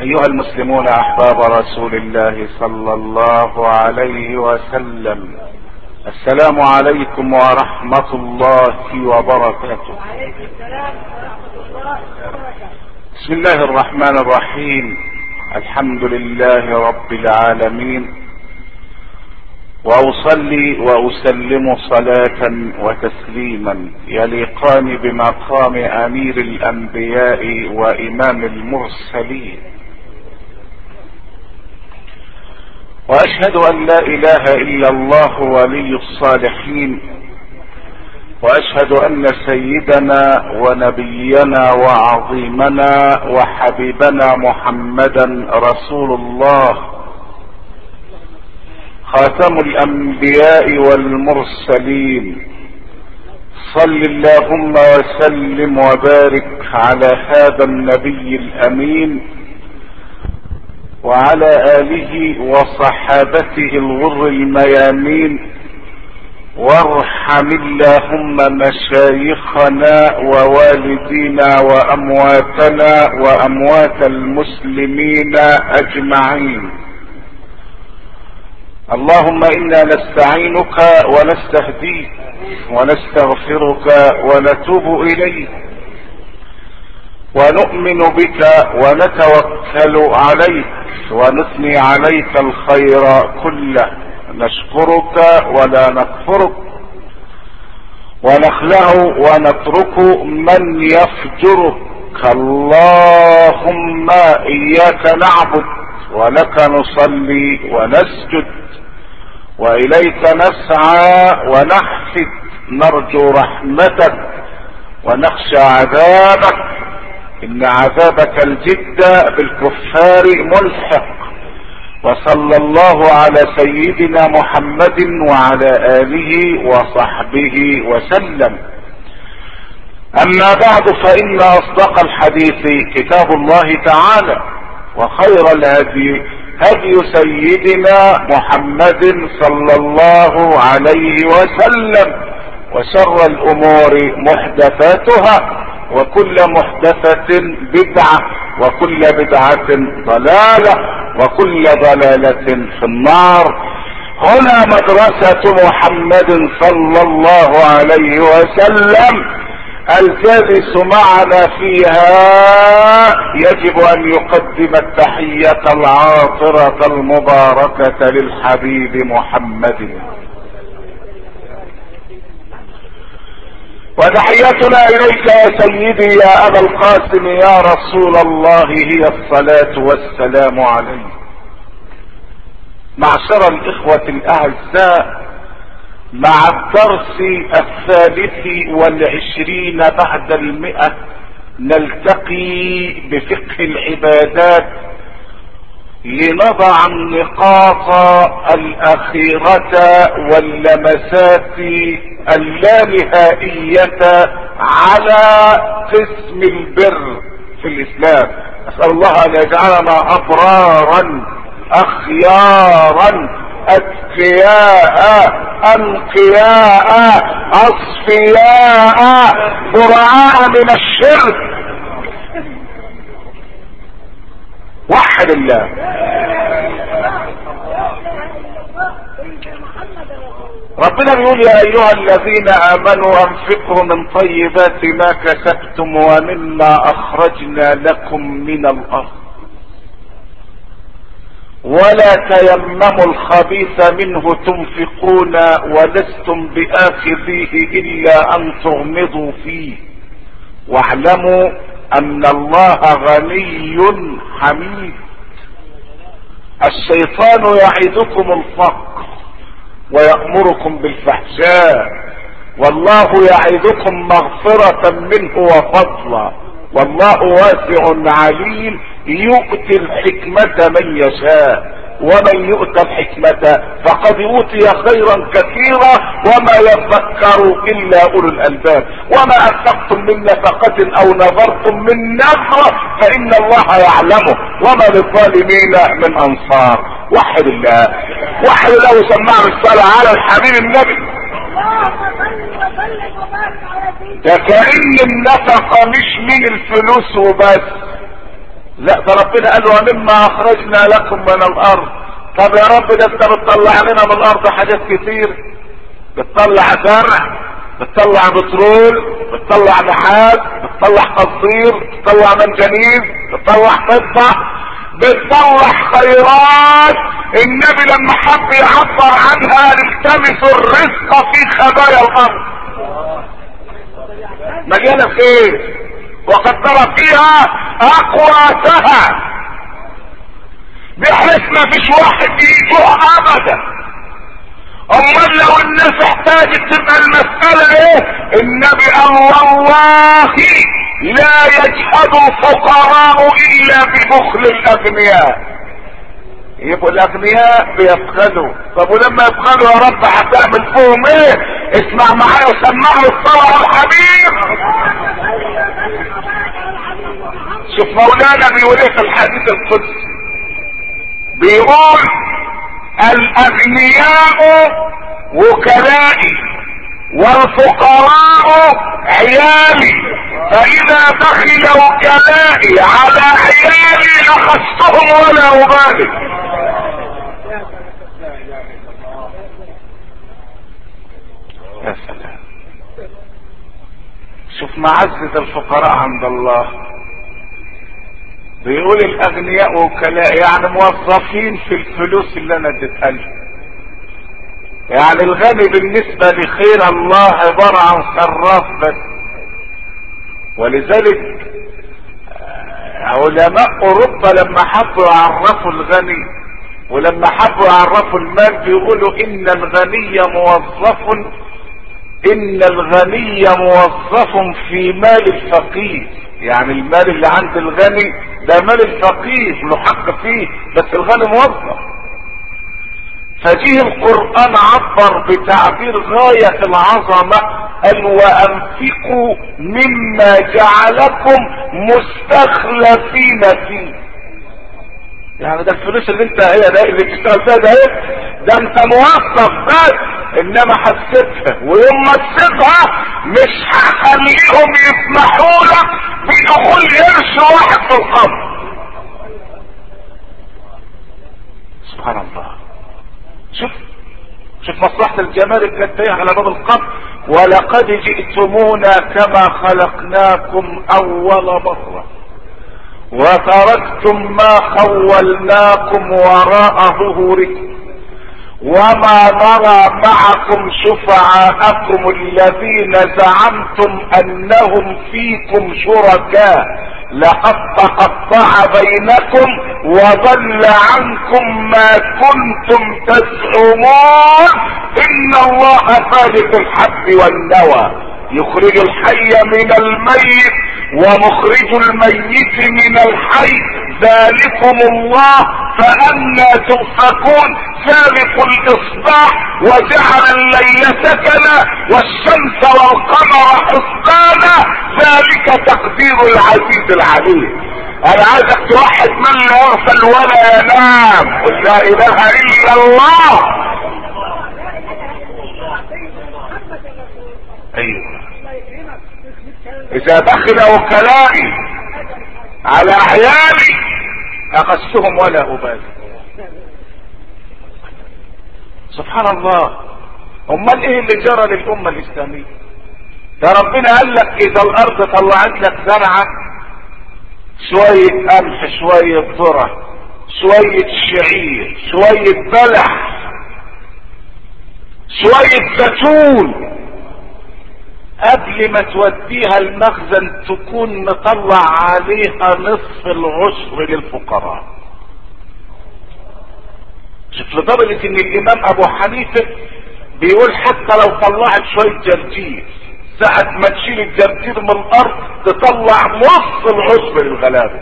ايها المسلمون احباب رسول الله صلى الله عليه وسلم السلام عليكم ورحمة الله وبركاته بسم الله الرحمن الرحيم الحمد لله رب العالمين واصلي واسلم صلاة وتسليما يليقان بمقام امير الانبياء وامام المرسلين واشهد ان لا اله الا الله ولي الصالحين واشهد ان سيدنا ونبينا وعظيمنا وحبيبنا محمدا رسول الله خاتم الانبياء والمرسلين صل اللهم وسلم وبارك على هذا النبي الامين وعلى اله وصحابته الغر الميامين وارحم اللهم مشايخنا ووالدينا وامواتنا واموات المسلمين اجمعين اللهم انا نستعينك ونستهديك ونستغفرك ونتوب اليك ونؤمن بك ونتوكل عليك ونثني عليك الخير كله نشكرك ولا نكفرك ونخلع ونترك من يفجرك اللهم اياك نعبد ولك نصلي ونسجد واليك نسعى ونحفد نرجو رحمتك ونخشى عذابك ان عذابك الجد بالكفار ملحق وصلى الله على سيدنا محمد وعلى اله وصحبه وسلم اما بعد فان اصدق الحديث كتاب الله تعالى وخير الهدي هدي سيدنا محمد صلى الله عليه وسلم وشر الامور محدثاتها وكل محدثة بدعة وكل بدعة ضلالة وكل ضلالة في النار هنا مدرسة محمد صلى الله عليه وسلم الجالس معنا فيها يجب ان يقدم التحية العاطرة المباركة للحبيب محمد وتحيتنا اليك يا سيدي يا ابا القاسم يا رسول الله هي الصلاة والسلام عليك معشر الاخوة الاعزاء مع الدرس الثالث والعشرين بعد المئة نلتقي بفقه العبادات لنضع النقاط الاخيرة واللمسات اللانهائية على قسم البر في الاسلام اسأل الله ان يجعلنا ابرارا اخيارا اتقياء انقياء اصفياء براء من الشرك وحد الله ربنا بيقول يا ايها الذين امنوا انفقوا من طيبات ما كسبتم ومما اخرجنا لكم من الارض ولا تيمموا الخبيث منه تنفقون ولستم باخذيه الا ان تغمضوا فيه واعلموا ان الله غني حميد الشيطان يعدكم الفقر ويأمركم بالفحشاء والله يعدكم مغفرة منه وفضلا والله واسع عليم يؤتي الحكمة من يشاء ومن يؤتى الحكمة فقد اوتي خيرا كثيرا وما يذكر الا اولو الالباب وما انفقتم من نفقة او نظرتم من نذرة فان الله يعلمه وما للظالمين من انصار وحد الله وحد الله وسمعنا الصلاة على الحبيب النبي ده كأن النفقة مش من الفلوس وبس لا ده ربنا قال له مما اخرجنا لكم من الارض طب يا رب ده انت بتطلع لنا من الارض حاجات كتير بتطلع زرع بتطلع بترول بتطلع نحاس بتطلع قصير بتطلع منجنيز بتطلع فضة بتطلع خيرات النبي لما حب يعبر عنها التمس الرزق في خبايا الارض مليانة خير وقدر فيها اقواتها بحيث ما فيش واحد يجوع ابدا امال لو الناس احتاجت تبقى المسألة ايه النبي قال والله لا يجحد الفقراء الا ببخل الاغنياء يبقوا الاغنياء بيبخلوا طب ولما يبخلوا يا رب هتعمل فيهم ايه اسمع معايا وسمعوا الصلاة على الحبيب شوف مولانا بيقول ايه في الحديث القدسي بيقول الاغنياء وكلائي والفقراء عيالي فاذا دخل وكلائي على عيالي اخذتهم ولا ابالي يا سلام شوف معزة الفقراء عند الله بيقول الاغنياء وكلاء يعني موظفين في الفلوس اللي انا اديتها لهم يعني الغني بالنسبة لخير الله عبارة عن صراف بس ولذلك علماء اوروبا لما حبوا يعرفوا الغني ولما حبوا يعرفوا المال بيقولوا ان الغني موظف ان الغني موظف في مال الفقير يعني المال اللي عند الغني ده مال الفقير له حق فيه بس الغني موظف فجيه القرآن عبر بتعبير غاية العظمة قال وانفقوا مما جعلكم مستخلفين فيه يعني ده الفلوس اللي انت هي ده اللي بتشتغل فيها ده ايه ده انت موظف بس انما حسيتها ويوم ما تسيبها مش هخليهم يسمحوا لك بدخول قرش واحد في القبر سبحان الله شوف شوف مصلحة الجمال كانت على باب القبر ولقد جئتمونا كما خلقناكم اول مرة وتركتم ما خولناكم وراء ظهوركم وما نرى معكم شفعاءكم الذين زعمتم انهم فيكم شركاء لقد تقطع بينكم وضل عنكم ما كنتم تزعمون ان الله فالق الحب والنوى يخرج الحي من الميت ومخرج الميت من الحي ذلكم الله فأنا تؤفكون فالق الإصباح وجعل الليل سكنا والشمس والقمر حسبانا ذلك تقدير العزيز العليم انا عايزك توحد من لا يغفل ولا ينام قل لا اله الا الله ايوه اذا دخل وكلائي على عيالي اخذتهم ولا ابالي سبحان الله امال ايه اللي جرى للامة الاسلامية ده ربنا قال لك اذا الارض طلعت لك زرعة شوية قمح شوية ذرة شوية شعير شوية بلح شوية زيتون قبل ما توديها المخزن تكون مطلع عليها نصف العشر للفقراء شوف لدرجة ان الامام ابو حنيفة بيقول حتى لو طلعت شوية جرجير ساعة ما تشيل الجرجير من الارض تطلع نص العشر للغلابة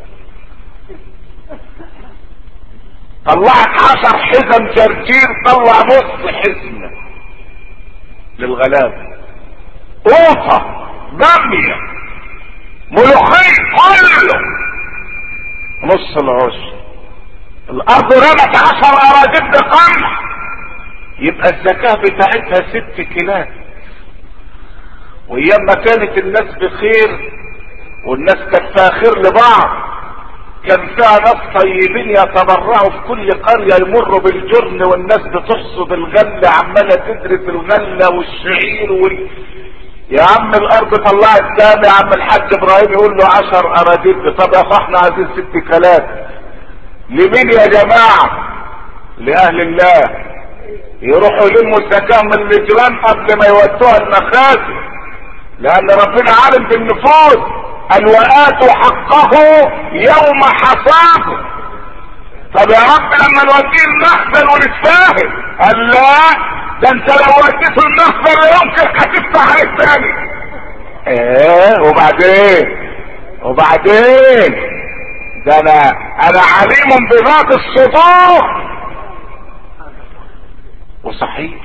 طلعت عشر حزم جرجير طلع نص حزمة للغلابة قوطة بامية ملوخية كله نص العشر الارض رمت عشر اراجل قمح يبقى الزكاة بتاعتها ست كيلات وايام ما كانت الناس بخير والناس كانت فيها خير لبعض كان فيها ناس طيبين يتبرعوا في كل قرية يمروا بالجرن والناس بتحصد الغلة عمالة تدرس الغلة والشعير وال... يا عم الارض طلعت كام يا عم الحاج ابراهيم يقول له عشر اراضيك طب يا احنا عايزين ست كلام لمين يا جماعة لاهل الله يروحوا يلموا الزكاة من الجيران قبل ما يودوها المخازن لان ربنا عالم بالنفوس قال واتوا حقه يوم حصاده طب يا رب لما نوديه المخزن ونتفاهم قال لا ده انت لو وديته المخزن يمكن هتفتح عليك تاني ايه وبعدين وبعدين ده انا انا عليم بذات الصدور وصحيح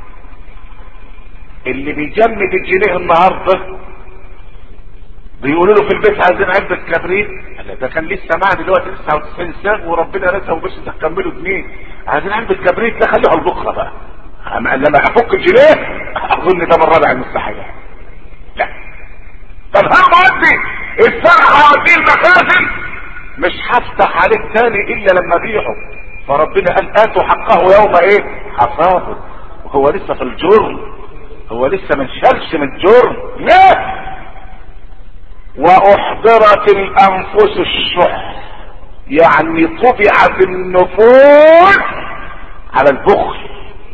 اللي بيجمد الجنيه النهارده بيقولوا له في البيت عايزين علبة كبريت قال ده كان لسه معاه دلوقتي 99 ساغ وربنا رزقه وبس تكملوا جنيه عايزين علبة كبريت ده خليها لبكره بقى اما لما افك الجنيه اظن ده من رابع المستحيلات لا طب هل مودي السنة هوديه المخازن مش هفتح عليك تاني الا لما ابيعه فربنا قال اتوا حقه يوم ايه حصاده وهو لسه في الجرم هو لسه من شرش من الجرم لا واحضرت الانفس الشح يعني طبعت النفوس على البخل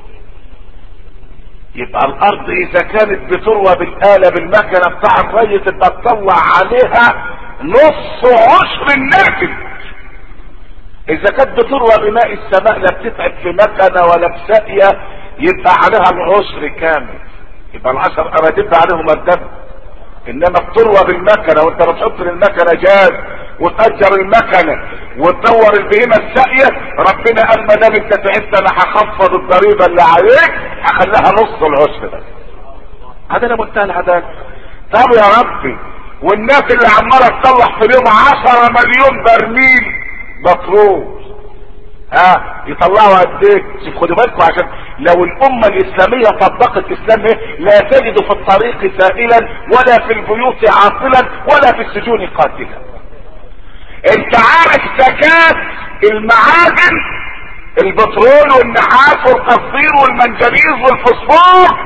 يبقى الارض اذا كانت بتروى بالآلة بالمكنة بتاع الري تبقى تطلع عليها نص عشر الناتج اذا كانت بتروى بماء السماء لا بتتعب في مكنة ولا بساقية يبقى عليها العشر كامل يبقى العشر اراتب عليهم الدم انما بتروى بالمكنة وانت بتحط للمكنة جاز وتأجر المكنة وتدور البهيمة الساقية ربنا قال ما دام انت تعبت انا هخفض الضريبة اللي عليك هخليها نص العشر بس هذا منتهى العدالة طب يا ربي والناس اللي عمالة تطلع في اليوم عشرة مليون برميل بترول ها يطلعوا قد ايه شوف خدوا بالكم عشان لو الامة الاسلامية طبقت الاسلام ايه لا تجد في الطريق سائلا ولا في البيوت عاطلا ولا في السجون قاتلا انت عارف زكاة المعادن البترول والنحاس والقصدير والمنجنيز والفوسفور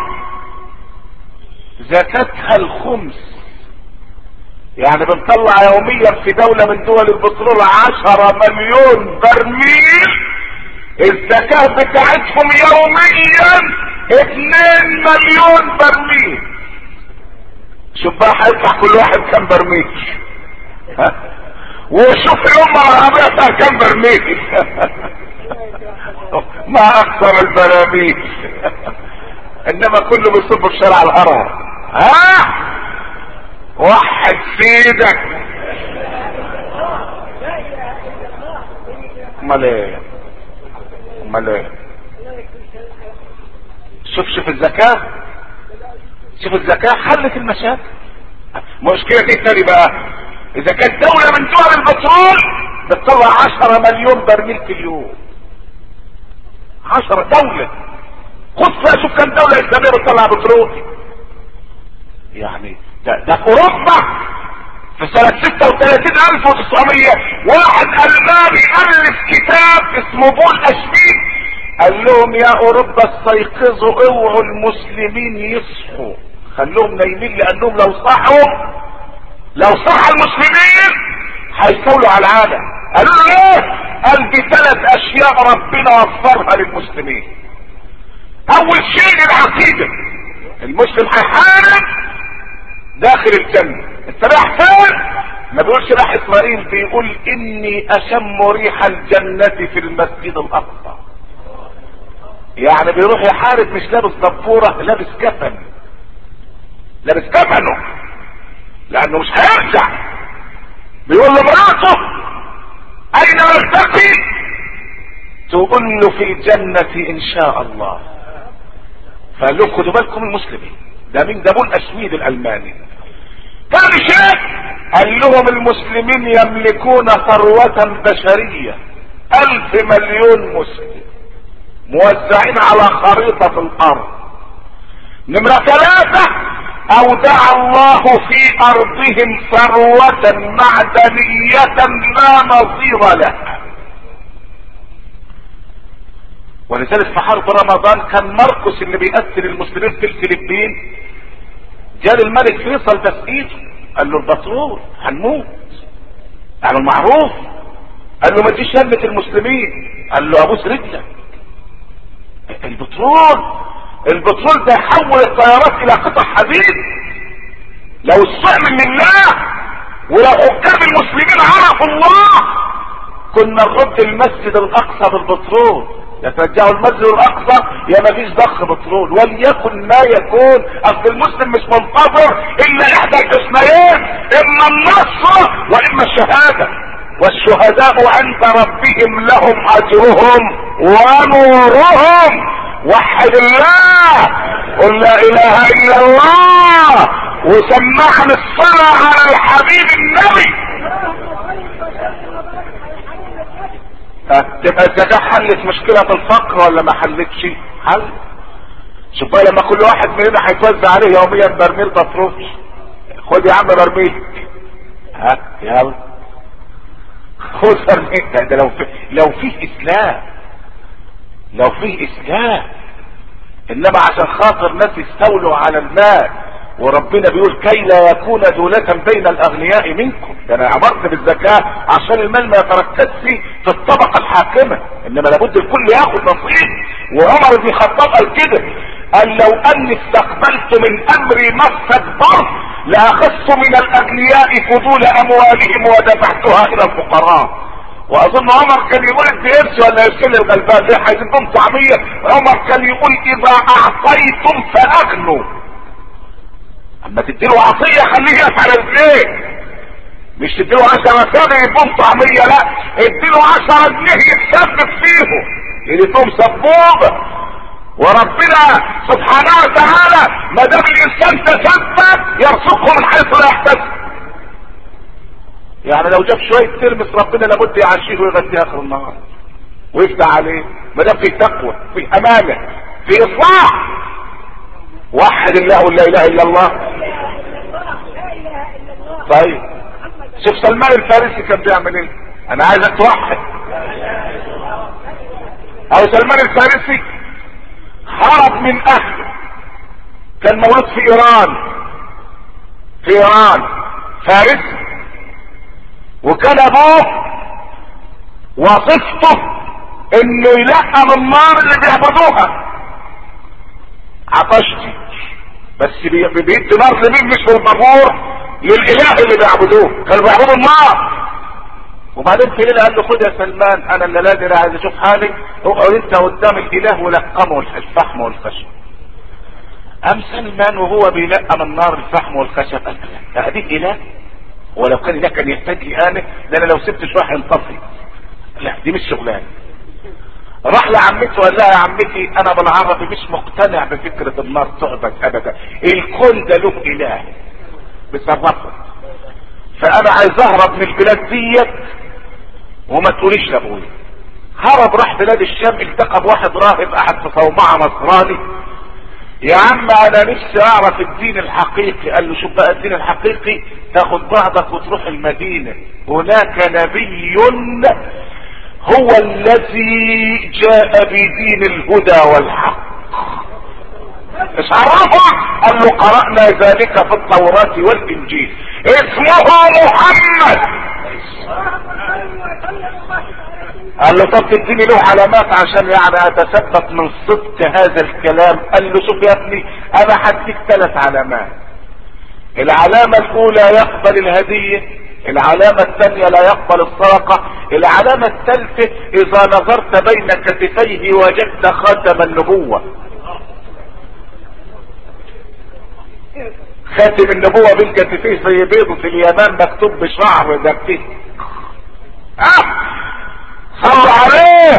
زكاتها الخمس يعني بنطلع يوميا في دولة من دول البترول عشرة مليون برميل الزكاة بتاعتهم يوميا اتنين مليون برميل شوف بقى هيدفع كل واحد كام برميل ها وشوف الأمة العربية فيها كام برميل ما أكثر البراميل إنما كله بيصب في شارع الهرم ها وحد سيدك امال ايه امال ايه شوف شوف الزكاة شوف الزكاة حلت المشاكل مشكلة ايه تاني بقى اذا كانت دولة من دول البترول بتطلع عشرة مليون برميل في اليوم عشرة دولة خد فيها شوف كم دولة اسلامية بتطلع بترول يعني ده, ده في اوروبا في سنة 36900 واحد الماني الف كتاب اسمه بول اشبيل قال لهم يا اوروبا استيقظوا اوعوا المسلمين يصحوا خلوهم نايمين لانهم لو صحوا لو صح المسلمين هيستولوا على العالم قالوا له ايه قال دي ثلاث اشياء ربنا وفرها للمسلمين اول شيء العقيدة المسلم هيحارب داخل الجنة انت رايح فين ما بيقولش راح اسرائيل بيقول اني اشم ريح الجنة في المسجد الاقصى يعني بيروح يحارب مش لابس دبورة لابس كفن لابس كفنه لانه مش هيرجع بيقول لمراته اين نلتقي تقول له في الجنة ان شاء الله فقال لهم خدوا بالكم المسلمين ده مين ده بول اشويد الالماني ثاني شيء قال لهم المسلمين يملكون ثروة بشرية الف مليون مسلم موزعين على خريطة الارض نمرة ثلاثة اودع الله في ارضهم ثروة معدنية لا نظير لها ولذلك في حرب رمضان كان مرقس اللي بيقتل المسلمين في الفلبين جال الملك فيصل ده في ايده قال له البترول هنموت يعني المعروف قال له ما تجيش هلة المسلمين قال له ابوس رجلك البترول البترول ده يحول الطيارات الى قطع حديد لو الصعب لله ولو حكام المسلمين عرفوا الله كنا نرد المسجد الاقصى بالبترول يا ترجعوا المسجد الاقصى يا ما فيش ضخ بترول وليكن ما يكون اصل المسلم مش منتظر الا احدى الحسنيين اما النصر واما الشهاده والشهداء عند ربهم لهم اجرهم ونورهم وحد الله قل لا اله الا الله وسمعنا الصلاة على الحبيب النبي تبقى الزكاة حلت مشكلة الفقر ولا ما حلتش حل شوف بقى لما كل واحد مننا هيتوزع عليه يوميا برميل بطروش خد يا عم برميل ها يلا خد برميل ده, ده لو في لو فيه اسلام لو فيه اسلام انما عشان خاطر ناس يستولوا على المال وربنا بيقول كي لا يكون دولة بين الاغنياء منكم ده انا امرت بالزكاة عشان المال ما يتركزش في الطبقة الحاكمة انما لابد الكل ياخد نصيب وعمر بن الخطاب قال كده قال لو اني استقبلت من امري ما استكبرت لاخذت من الاغنياء فضول اموالهم ودفعتها الى الفقراء واظن عمر كان يقول الديرس ولا يرسل الغلبان ليه عايزين لهم طعميه عمر كان يقول اذا اعطيتم فاغنوا اما تديله عطيه خليه يقف على رجليه مش تديله 10 سنه يدوم طعميه لا اديله 10 جنيه يتسبب فيهم يديهم سبوبه وربنا سبحانه وتعالى ما دام الانسان تسبب يرزقه من حيث لا يحتسب يعني لو جاب شويه ترمس ربنا لابد يعشيه ويغذيه اخر النهار ويفتح عليه ما دام في تقوى في امانه في اصلاح وحد الله ولا اله الا الله طيب شوف سلمان الفارسي كان بيعمل ايه انا عايزك توحد او سلمان الفارسي هرب من اهله كان مولود في ايران في ايران فارسي وكان ابوه وظيفته انه يلقم النار اللي بيعبدوها عطشتي بس بيدي نار لمين مش بالبابور للاله اللي بيعبدوه كانوا بيعبدوا النار وبعدين في ليله قال له خد يا سلمان انا اللي لازم عايز اشوف حالي اقعد انت قدام الاله ولقمه الفحم والخشب ام سلمان وهو بيلقم النار الفحم والخشب قال لا دي اله ولو كان ده كان يحتاج لي انا ده انا لو سبت شويه هينطفي لا دي مش شغلانه راح لعمته وقال لها يا عمتي انا بالعربي مش مقتنع بفكرة النار تعبد ابدا الكون ده له اله بتصرفه فانا عايز اهرب من البلاد ديت وما تقوليش لابويا هرب راح بلاد الشام التقى بواحد راهب قاعد في صومعة نصراني يا عم انا نفسي اعرف الدين الحقيقي قال له شوف بقى الدين الحقيقي تاخد بعضك وتروح المدينة هناك نبي هو الذي جاء بدين الهدى والحق مش عرفه قال له قرأنا ذلك في التوراة والانجيل اسمه محمد قال له طب تديني له علامات عشان يعني اتثبت من صدق هذا الكلام قال له شوف يا ابني انا هديك ثلاث علامات العلامة الاولى يقبل الهدية العلامة الثانية لا يقبل الصدقة العلامة الثالثة اذا نظرت بين كتفيه وجدت خاتم النبوة خاتم النبوة بين كتفيه زي بيض في اليابان مكتوب بشعر دبته اه صلوا عليه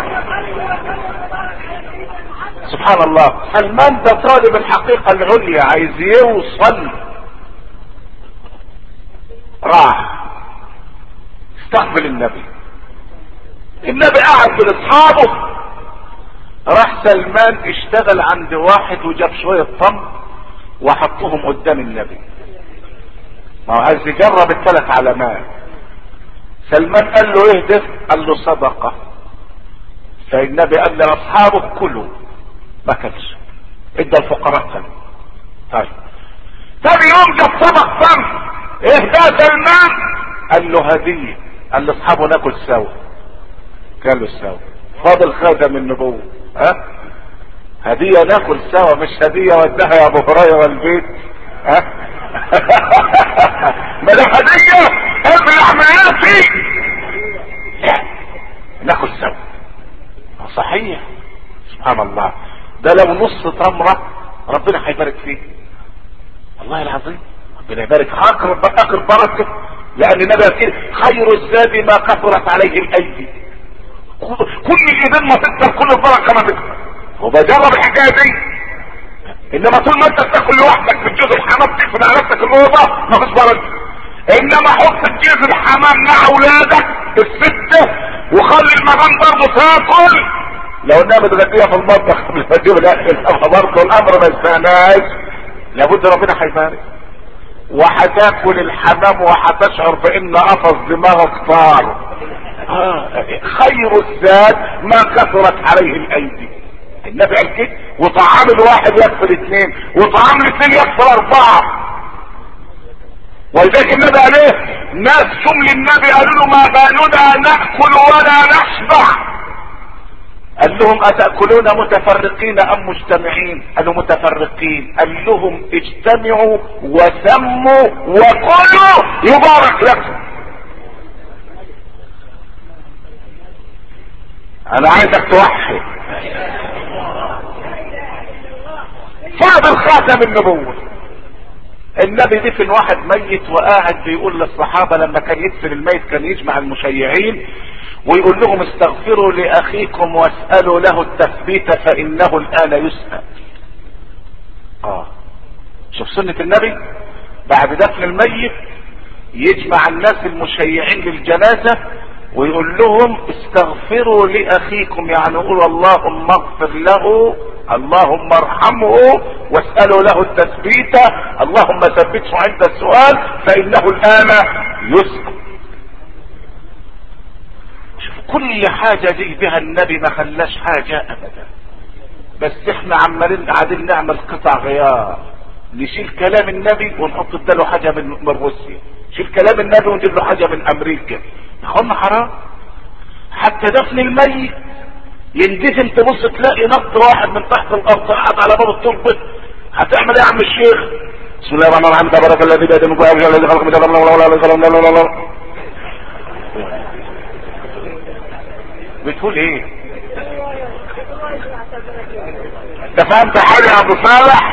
سبحان الله سلمان ده طالب الحقيقة العليا عايز يوصل راح استقبل النبي النبي قعد من اصحابه راح سلمان اشتغل عند واحد وجاب شوية طم وحطهم قدام النبي ما هو عايز يجرب الثلاث علامات سلمان قال له اهدف قال له صدقة فالنبي قال لاصحابه كلوا ما كلش ادى الفقراء كلوا طيب ثاني يوم جاب طبق تم اهدى سلمان قال له هدية قال لاصحابه ناكل سوا كلوا سوا فاضل خاتم النبوة ها هدية ناكل سوا مش هدية ودها يا ابو هريرة البيت ها ما ده هدية قبل عملياتي ناكل سوا صحيح سبحان الله ده لو نص تمرة ربنا هيبارك فيه والله العظيم ربنا يبارك اقرب اقرب بركة لان النبي كده خير الزاد ما كثرت عليه الايدي كل الايدين ما تكتر كل البركة ما تكتر وبجرب الحكاية دي انما طول ما انت بتاكل لوحدك في الجزء الحمام تقفل على نفسك الاوضه ما فيش بركه انما حط الجزء الحمام مع اولادك السته وخلي المدام برضه تاكل لو انها متغديه في المطبخ قبل ما تجيب الاكل برضه الامر ما يستناش لابد ربنا هيبارك وهتاكل الحمام وهتشعر بان قفص دماغك طار آه. خير الزاد ما كثرت عليه الايدي النبي قال كده وطعام الواحد يكفي الاثنين وطعام الاثنين يكفي اربعه ولذلك النبي قال ايه ناس جم للنبي قالوا له ما بالنا ناكل ولا نشبع قال لهم اتاكلون متفرقين ام مجتمعين قالوا متفرقين قال لهم اجتمعوا وسموا وكلوا يبارك لكم انا عايزك توحد فاضل خاتم النبوة النبي دفن واحد ميت وقاعد بيقول للصحابة لما كان يدفن الميت كان يجمع المشيعين ويقول لهم استغفروا لاخيكم واسألوا له التثبيت فانه الان يسأل اه شوف سنة النبي بعد دفن الميت يجمع الناس المشيعين للجنازة ويقول لهم استغفروا لاخيكم يعني يقول اللهم اغفر له اللهم ارحمه واسألوا له التثبيت اللهم ثبته عند السؤال فانه الان يسأل شوف كل حاجة جي بها النبي ما خلاش حاجة ابدا بس احنا عمالين قاعدين نعمل قطع غيار نشيل كلام النبي ونحط له حاجة من, من روسيا نشيل كلام النبي ونجيب له حاجة من امريكا يا اخوانا حرام حتى دفن الميت يندفن تبص تلاقي نط واحد من تحت الارض قاعد على باب التربه هتعمل ايه يا عم الشيخ بسم الله الرحمن الرحيم تبارك الذي بيده من كل الذي خلق من جبل ولا ولا ولا ولا ولا بتقول ايه انت فهمت حاجه يا ابو صالح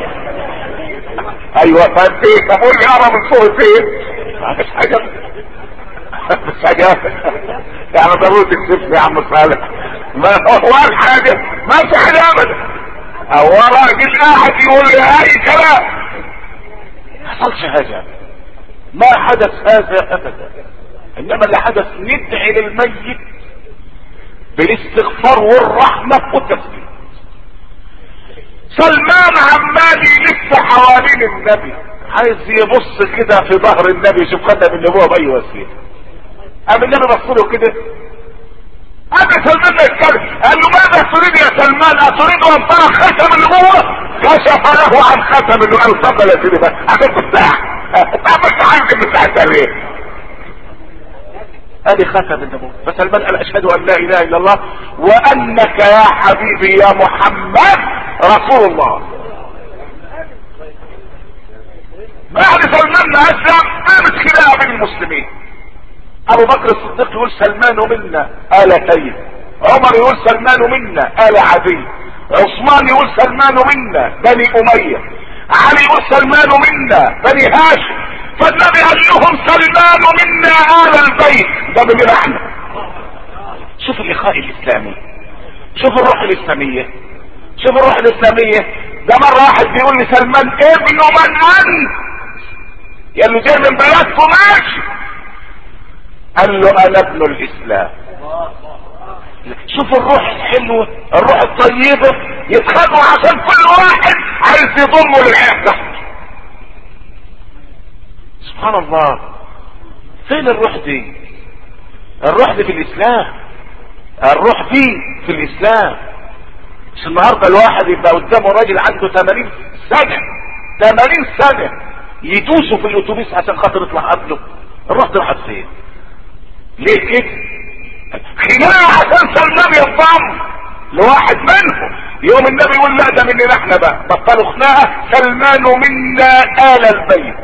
ايوه فهمت ايه طب قول لي اقرا من فوق فين مفيش حاجه مفيش حاجه يعني ضروري تكسبني يا عم صالح ما هو حاجه ما في حاجه ابدا هو راجل قاعد يقول لي اي كلام ما حصلش هذا ما حدث هذا ابدا انما اللي حدث ندعي للميت بالاستغفار والرحمه والتسليم سلمان عمال يلف حوالين النبي عايز يبص كده في ظهر النبي يشوف خاتم النبوه باي وسيله قام النبي بص له كده هذا سلمان يتكلم قال له ماذا تريد يا سلمان اتريد ان ترى ختم النبوه كشف له عن ختم النبوه قال اتفضل يا سيدي بقى هتاخد ساعه انت عملت حاجه من ساعه ايه ادي ختم النبوة فسلمان قال اشهد ان لا اله الا الله وانك يا حبيبي يا محمد رسول الله بعد سلمان ما اسلم قامت خلاف بين المسلمين ابو بكر الصديق يقول سلمان منا آلتين عمر يقول سلمان منا آل عدي عثمان يقول سلمان منا بني امية علي يقول سلمان منا بني هاشم فالنبي قال لهم سلمان منا آل البيت ده من احنا شوف الاخاء الاسلامي شوف الروح الاسلامية شوف الروح الاسلامية ده مرة واحد بيقول لي سلمان ابن من انت يا اللي جاي من بلدكم ماشي قال له انا ابن الاسلام شوف الروح الحلوة الروح الطيبة يتخانقوا عشان كل واحد عايز يضمه للحياه تحت سبحان الله فين الروح دي الروح دي في الاسلام الروح دي في الاسلام مش النهارده الواحد يبقى قدامه راجل عنده 80 سنه 80 سنه يدوسوا في الاتوبيس عشان خاطر يطلع قبله الروح دي راحت فين ليه كده خناقه عشان سلمان ينضم لواحد منهم يوم النبي يقول لا ده مننا احنا بقى بطلوا خناقه سلمان منا آل البيت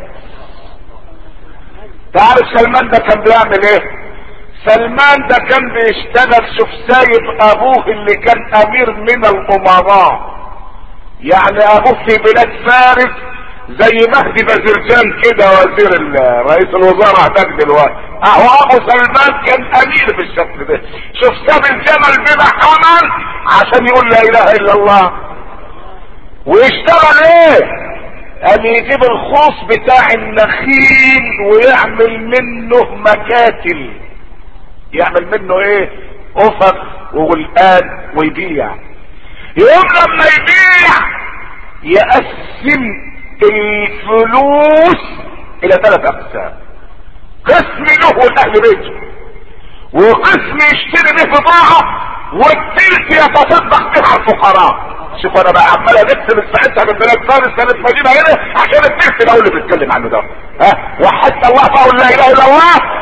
تعرف سلمان ده كان بيعمل ايه سلمان ده كان بيشتغل شوف سايب ابوه اللي كان امير من الامراء يعني ابوه في بلاد فارس زي مهدي باذرجان كده وزير رئيس الوزراء هناك دلوقتي اهو ابو سلمان كان امير بالشكل ده شوف ساب الجمل بلا حمل عشان يقول لا اله الا الله ويشتغل ايه قال يجيب الخوص بتاع النخيل ويعمل منه مكاتل يعمل منه ايه افق وغلقان ويبيع يوم لما يبيع يقسم الفلوس الى ثلاث اقسام قسم له لاهل بيته وقسم يشتري به بضاعه والتلت يتصدق بها الفقراء شوف انا بقى عمال الف من ساعتها من بلاد فارس كانت مدينه هنا عشان التلت ده اللي بيتكلم عنه ده ها وحتى الله فاقول لا اله الا الله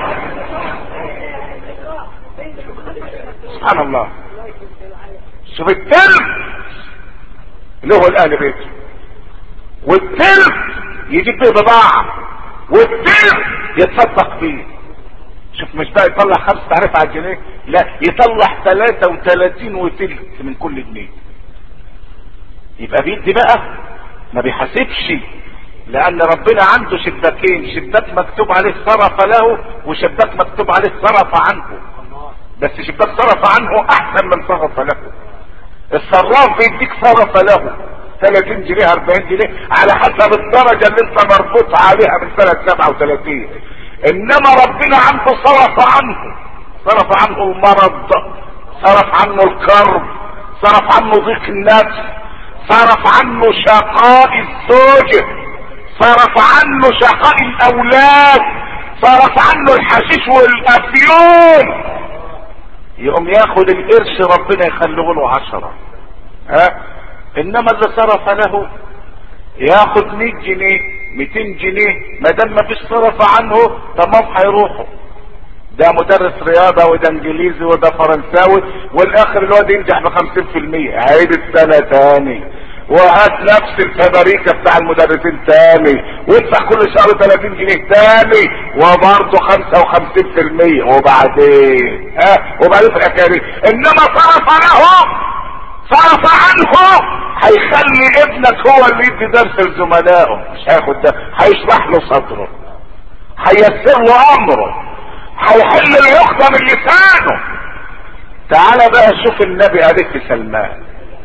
سبحان الله شوف التلت اللي هو الاهل بيته والتلت يجيب به بضاعة والتلت يتصدق بيه شوف مش بقى يطلع خمسة تعرف على الجنيه لا يطلع ثلاثة وثلاثين وتلت من كل جنيه يبقى بيدي بقى ما بيحاسبش لان ربنا عنده شباكين شباك مكتوب عليه صرف له وشباك مكتوب عليه صرف عنه بس شباك صرف عنه احسن من صرف له الصراف بيديك صرف له 30 جنيه 40 جنيه على حسب الدرجة اللي انت مربوط عليها من سنة 37 انما ربنا عنده صرف عنه صرف عنه المرض صرف عنه الكرب صرف عنه ضيق النفس صرف عنه شقاء الزوجة صرف عنه شقاء الاولاد صرف عنه الحشيش والافيون يقوم ياخد القرش ربنا يخليه له عشرة ها انما اللي صرف له ياخد 100 جنيه 200 جنيه ما دام ما فيش صرف عنه تمام هيروحوا ده مدرس رياضه وده انجليزي وده فرنساوي والاخر الواد ينجح ب 50% عيد السنه تاني وهات نفس الفبريكه بتاع المدرسين تاني وادفع كل شهر 30 جنيه تاني وبرضه 55% وبعدين ها وبعدين في الاخر انما صرف له صرف عنه هيخلي ابنك هو اللي يدي درس لزملائه مش هياخد ده هيشرح له صدره هيسر له امره هيحل العقده من لسانه تعال بقى شوف النبي عليك في سلمان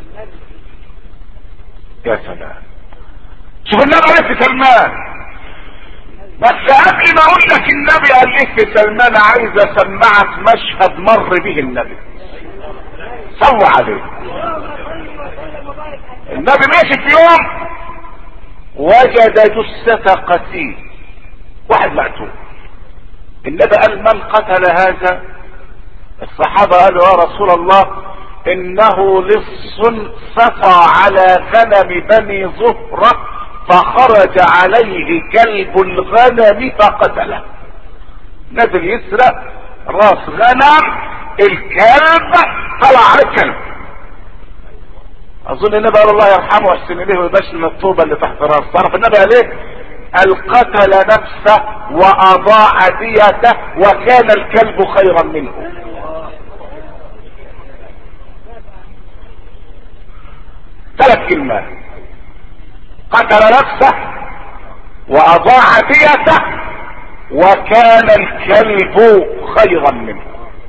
يا سلام شوف النبي عليك في سلمان بس قبل ما اقول لك النبي قال ايه في سلمان عايز اسمعك مشهد مر به النبي صلوا عليه النبي ماشي في يوم وجد جثة قتيل واحد مقتول النبي قال من قتل هذا الصحابة قالوا يا رسول الله انه لص سطى على غنم بني زهرة فخرج عليه كلب الغنم فقتله نزل يسرق راس غنم الكلب طلع على الكلب اظن النبي قال الله يرحمه واحسن اليه ويبشر من الطوبة اللي تحت راسه تعرف النبي قال ايه القتل نفسه واضاع ديته وكان الكلب خيرا منه ثلاث كلمات قتل نفسه واضاع ديته وكان الكلب خيرا منه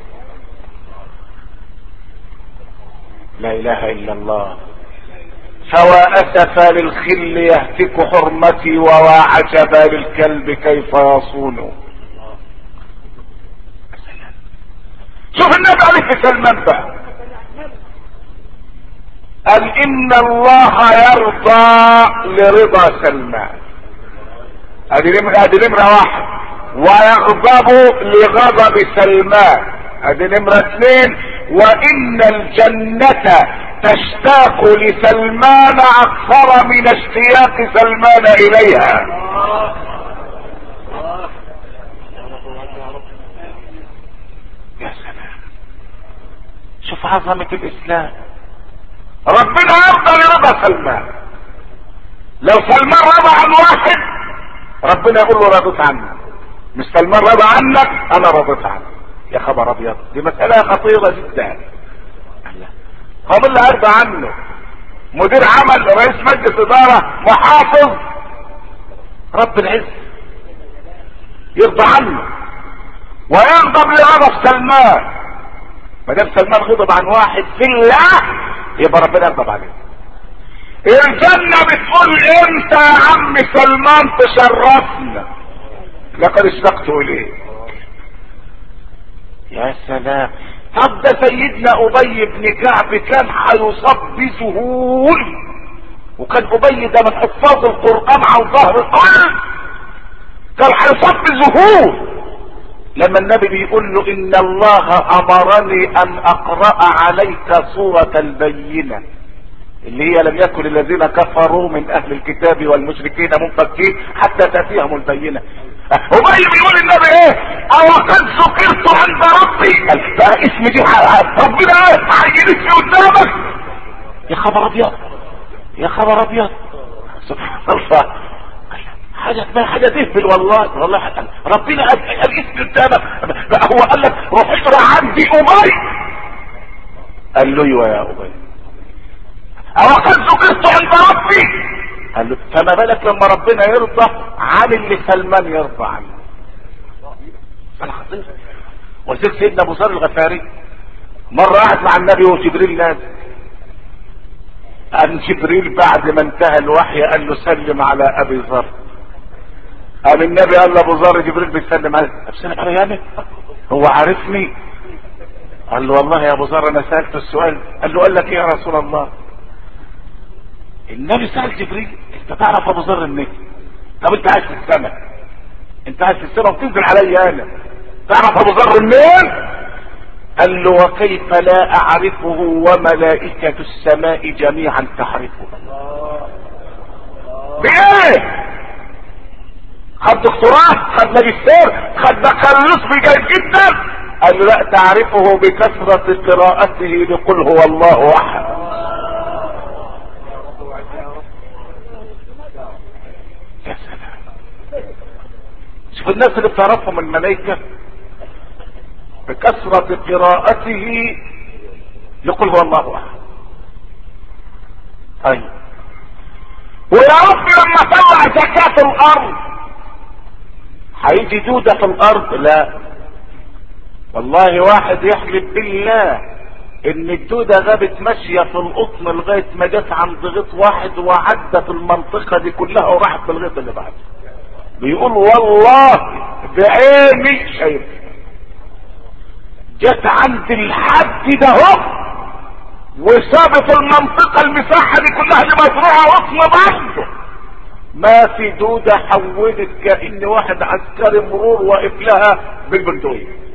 لا اله الا الله فوا اسفا للخل يهتك حرمتي ووا عجبا للكلب كيف يصون شوف النبي عليه في سلمان بقى قال ان الله يرضى لرضا سلمان ادي نمرة ادي نمرة واحد ويغضب لغضب سلمان ادي نمرة اثنين وان الجنة تشتاق لسلمان اكثر من اشتياق سلمان اليها يا سلام شوف عظمة الاسلام ربنا يرضى لرضا سلمان لو سلمان رضى عن واحد ربنا يقول له رضيت عنك مش سلمان رضى عنك انا رضيت عنك يا خبر ابيض دي مسألة خطيرة جدا هو مين اللي هيرضى عنه مدير عمل رئيس مجلس ادارة محافظ رب العز يرضى عنه ويغضب لغضب سلمان ما دام سلمان غضب عن واحد في الله يبقى ربنا يغضب عليه الجنة بتقول انت يا عم سلمان تشرفنا لقد اشتقت اليه يا سلام طب ده سيدنا ابي بن كعب كان هيصاب بذهول وكان ابي ده من حفاظ القران عن ظهر القلب كان هيصاب بذهول لما النبي بيقول له ان الله امرني ان اقرا عليك سوره البينه اللي هي لم يكن الذين كفروا من اهل الكتاب والمشركين منفكين حتى تاتيهم البينه ابي بيقول النبي ايه او قد ذكرت عند ربي بقى اسم دي ربنا عينت في قدامك يا خبر ابيض يا خبر ابيض سبحان الله حاجة ما حاجة تهبل والله والله حاجة. ربنا قال الاسم قدامك بقى هو قال لك روح اقرا عندي ابي قال له ايوه يا ابي او قد ذكرت عند ربي قال له فما بالك لما ربنا يرضى عن اللي سلمان يرضى عنه خطير وسيد سيدنا ابو ذر الغفاري مرة قعد مع النبي وجبريل نازل قام جبريل بعد ما انتهى الوحي قال له سلم على ابي ذر قام النبي قال لابو ذر جبريل بيسلم عليه بسلم عليه يعني هو عارفني قال له والله يا ابو ذر انا سالته السؤال قال له قال لك ايه يا رسول الله النبي سال جبريل انت تعرف ابو ذر منين طب انت عايش في السماء انت عايش في السماء وبتنزل عليا انا تعرف ابو ذر منين قال له وكيف لا اعرفه وملائكة السماء جميعا تعرفه بايه خد دكتوراه خد ماجستير خد بكالوريوس جيد جدا قال له لا تعرفه بكثرة قراءته لقل هو الله احد يا سلام شوف الناس اللي بتعرفهم الملائكة بكثرة قراءته يقول هو الله احد طيب ويا رب لما طلع زكاة الارض هيجي دودة في الارض لا والله واحد يحلف بالله ان الدودة غابت ماشية في القطن لغاية ما جت عند غيط واحد وعدت المنطقة دي كلها وراحت في الغيط اللي بعده بيقول والله بعيني شايف جت عند الحد ده هو وسابت المنطقة المساحة دي كلها اللي مزروعة قطن برضه ما في دودة حولت كأن واحد عسكري مرور واقف لها بالبندقية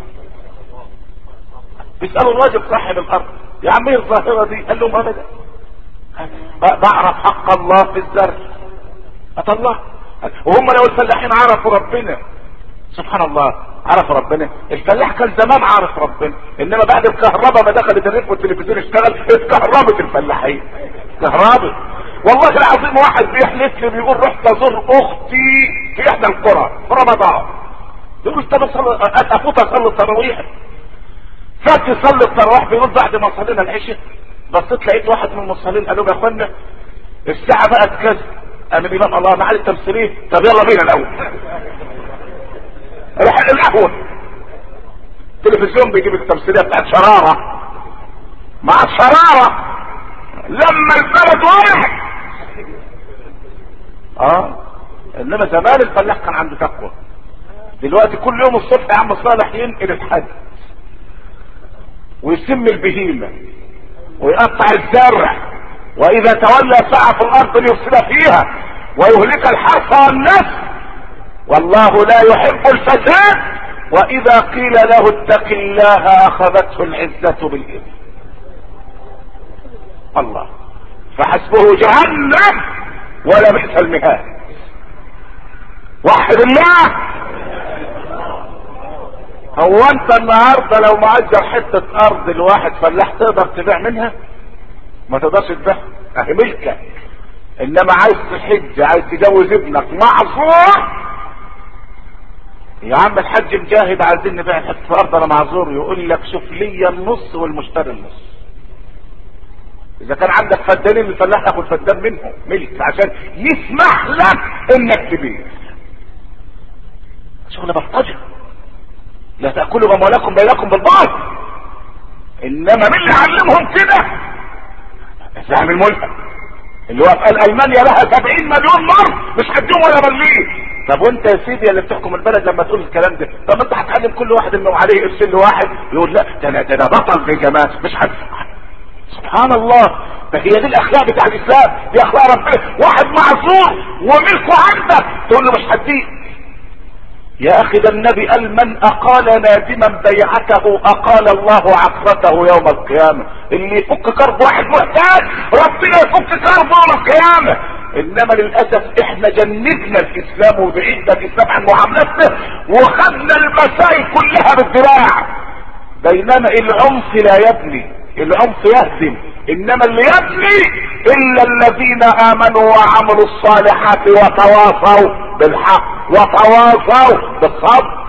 بيسألوا الراجل صاحب الارض يا عم ايه الظاهرة دي قال لهم ابدا بعرف حق الله في الزرع الله وهم لو الفلاحين عرفوا ربنا سبحان الله عرف ربنا الفلاح كان زمان عارف ربنا انما بعد الكهرباء ما دخلت الريف والتلفزيون اشتغل اتكهربت الفلاحين كهربت والله العظيم واحد بيحلف لي بيقول رحت ازور اختي في احدى القرى في رمضان يقول طب افوت اصلي التراويح فات يصلي التراويح بيقول بعد ما صلينا العشاء بصيت لقيت واحد من المصلين قالوا يا اخوانا الساعه بقت كذا قام الامام الله معالي التمثيليه طب يلا بينا الاول راح القهوه التلفزيون بيجيب التمثيليه بتاعت شراره مع الشراره لما البلد واحد اه انما زمان الفلاح كان عنده تقوى دلوقتي كل يوم الصبح يا عم صالح ينقل الحد ويسم البهيمة ويقطع الزرع واذا تولى سعى في الارض ليفسد فيها ويهلك الحرث والنسل والله لا يحب الفساد واذا قيل له اتق الله اخذته العزة بالاثم الله فحسبه جهنم ولا بئس المهاد وحد الله هو انت النهارده لو مأجر حتة ارض لواحد فلاح تقدر تبيع منها ما تقدرش تبيع اهي ملكك انما عايز تحج عايز تجوز ابنك معصور يا عم الحاج مجاهد عايزين نبيع حته ارض انا معذور يقول لك شوف لي النص والمشتري النص اذا كان عندك فدانين الفلاح تاخد فدان منهم ملك عشان يسمح لك انك تبيع شغل بلطجه لا تاكلوا اموالكم بينكم بالباطل انما مين اللي علمهم كده الزعم الملهم اللي هو قال المانيا لها 70 مليون مر مش هديهم ولا مليم طب وانت يا سيدي اللي بتحكم البلد لما تقول الكلام ده طب انت هتعلم كل واحد انه عليه ارسل واحد يقول لا ده انا ده انا بطل في جماعه مش حد سبحان الله ده هي دي الاخلاق بتاع الاسلام دي اخلاق ربنا واحد معصوم وملكه عندك تقول له مش هديك يا اخي ده النبي قال من اقال نادما بيعته اقال الله عقرته يوم القيامة اللي يفك كرب واحد محتاج ربنا يفك كربه يوم القيامة انما للاسف احنا جندنا الاسلام وبعدنا الاسلام عن معاملته وخدنا المسائل كلها بالذراع بينما العنف لا يبني العنف يهدم انما اللي يبني الا الذين امنوا وعملوا الصالحات وتواصوا بالحق وتواصوا بالصبر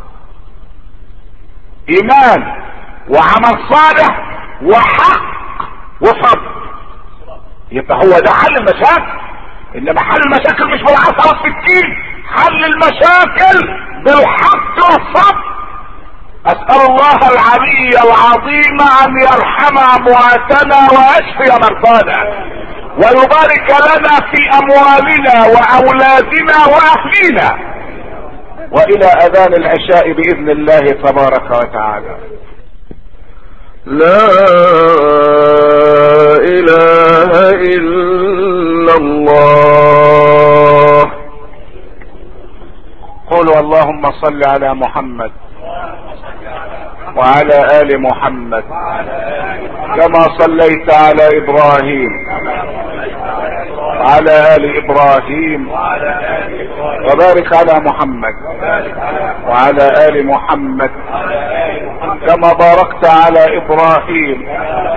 ايمان وعمل صالح وحق وصبر يبقى هو ده حل المشاكل انما حل المشاكل مش بالعصا والسكين حل المشاكل بالحق والصبر اسأل الله العلي العظيم ان يرحم امواتنا ويشفي مرضانا ويبارك لنا في اموالنا واولادنا واهلينا والى اذان العشاء باذن الله تبارك وتعالى لا اله الا الله قولوا اللهم صل على محمد وعلى ال محمد كما صليت على ابراهيم وعلى ال ابراهيم وبارك على محمد وعلى ال محمد كما باركت على ابراهيم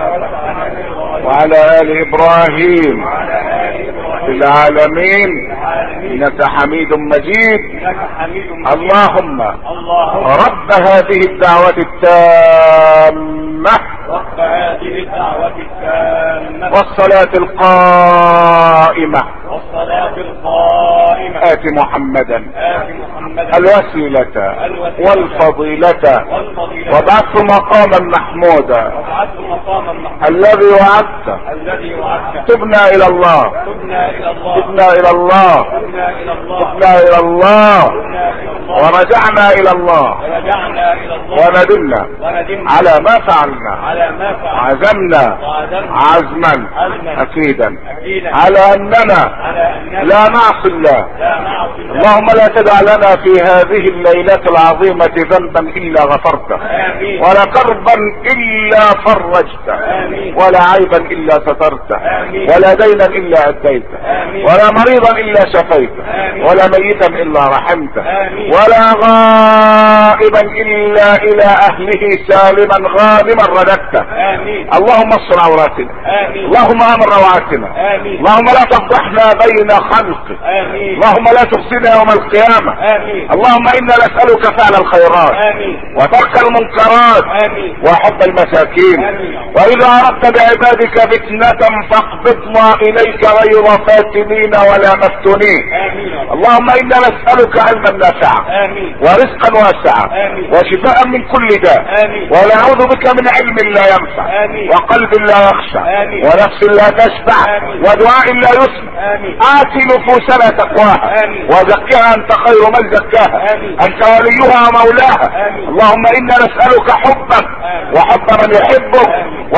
وعلى ال ابراهيم في العالمين انك حميد مجيد اللهم رب هذه الدعوة التامة رب هذه الدعوة التامة والصلاة القائمة والصلاة القائمة آت محمدا آت محمدا الوسيلة والفضيلة والفضيلة وبعث مقاما محمودا وابعثه مقاما محمودا الذي وعدته الذي وعدته تبنا الى الله تبنا إلى الله تبنا الى الله تبنا إلى الله تبنا الى الله تبنا إلى الله ورجعنا الى الله ورجعنا إلى الله وندمنا وندمنا على ما فعلنا على ما فعل عزمنا وعزمنا عزما عزما اكيدا أكيدا على اننا على أننا لا نعصي الله لا نعصي الله اللهم لا تدع لنا في هذه الليلة العظيمة ذنبا الا غفرته آمين ولا كربا الا فرجته آمين ولا عيبا الا سترته آمين. ولا دينا الا اديته آمين. ولا مريضا الا شفيته آمين. ولا ميتا الا رحمته آمين. ولا غائبا الا الى اهله سالما غانما رددته آمين اللهم استر عوراتنا آمين اللهم امر روعاتنا آمين اللهم لا تفضحنا بين خلقك آمين اللهم لا تخزنا يوم القيامة آمين اللهم انا نسألك فعل الخيرات آمين وترك المنكرات آمين وحب المساكين آمين. واذا اردت بعبادك فتنة فاقبضنا اليك غير فاتنين ولا مفتونين آمين اللهم انا نسألك علما نافعا آمين ورزقا واسعا آمين. وشفاء من كل داء آمين ونعوذ بك من علم لا ينفع آمين. وقلب لا يخشع آمين. ونفس لا تشبع آمين. ودعاء لا يسمع آمين آت نفوسنا تقواها آمين. وزكها أنت خير من زكاها آمين. أنت وليها ومولاها آمين. اللهم إنا نسألك حبك آمين. وحب من يحبك آمين. وحب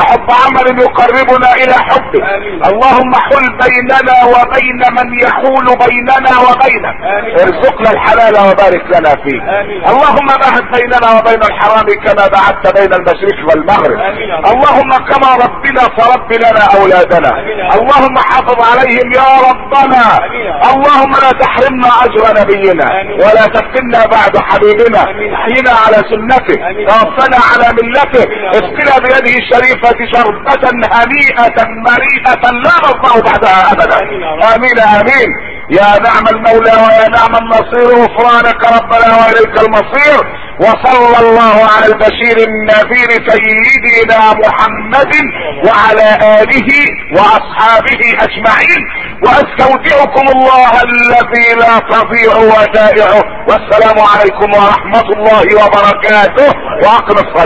وحب عمل يقربنا الى حبك آمين. اللهم حل بيننا وبين من يحول بيننا وبينك آمين. ارزقنا الحلال وبارك لنا فيه آمين. اللهم باعد بيننا وبين الحرام كما بعدت بين المشرق والمغرب آمين. اللهم كما ربنا فرب لنا اولادنا آمين. اللهم حافظ عليهم يا ربنا آمين. اللهم لا تحرمنا اجر نبينا آمين. ولا تفتنا بعد حبيبنا آمين. احينا على سنته آمين. توفنا على ملته آمين. اسقنا بيده الشريفة شربة هنيئة مريئة لا نرضى بعدها ابدا آمين يا رب. امين امين يا نعم المولى ويا نعم النصير غفرانك ربنا واليك المصير وصلى الله على البشير النذير سيدنا محمد وعلى اله واصحابه اجمعين واستودعكم الله الذي لا تضيع ودائعه والسلام عليكم ورحمة الله وبركاته واقم الصلاة